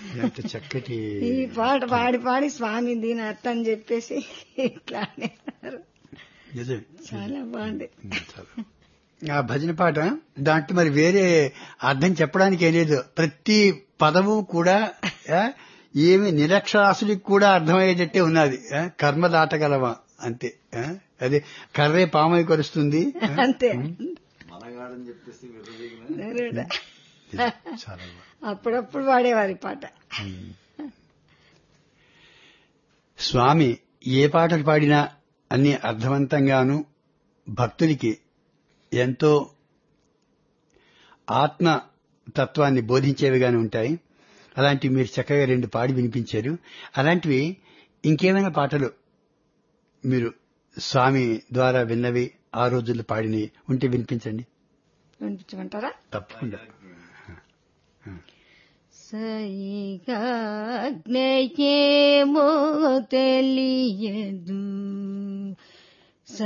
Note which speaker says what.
Speaker 1: ఎంత చక్కటి
Speaker 2: ఈ పాట పాడి పాడి స్వామి దీని అర్థం చెప్పేసి ఇట్లా అనేవారు
Speaker 1: నిజమే
Speaker 2: చాలా బాగుంది
Speaker 1: చాలా. ఆ భజన పాట దాంట్లో మరి వేరే అర్థం చెప్పడానికి ఏం లేదు ప్రతి పదము కూడా ఆ, ఏమి నిరక్షరాసుడికి కూడా అర్థమయ్యేటట్టే ఉన్నది ఆ, కర్మ దాటగలవా అంతే ఆ, అదే కర్రే పామై కొరుస్తుంది ఆ,
Speaker 2: అంతే
Speaker 3: మనగాడని చెప్పేసి విర్రవీగిన
Speaker 2: నిజమే.
Speaker 1: చాలా బాగుంది.
Speaker 2: అప్పుడప్పుడు పాడేవారి పాట
Speaker 1: స్వామి ఏ పాటలు పాడినా అన్ని అర్థవంతంగాను భక్తునికి ఎంతో ఆత్మ తత్వాన్ని బోధించేవిగానే ఉంటాయి అలాంటివి మీరు చక్కగా రెండు పాడి వినిపించారు అలాంటివి ఇంకేమైనా పాటలు మీరు స్వామి ద్వారా విన్నవి ఆ రోజుల్లో పాడినవి ఉంటే వినిపించండి
Speaker 2: వినిపించమంటారా
Speaker 1: తప్పకుండా
Speaker 2: సైగా జ్ఞయేమో తెలియ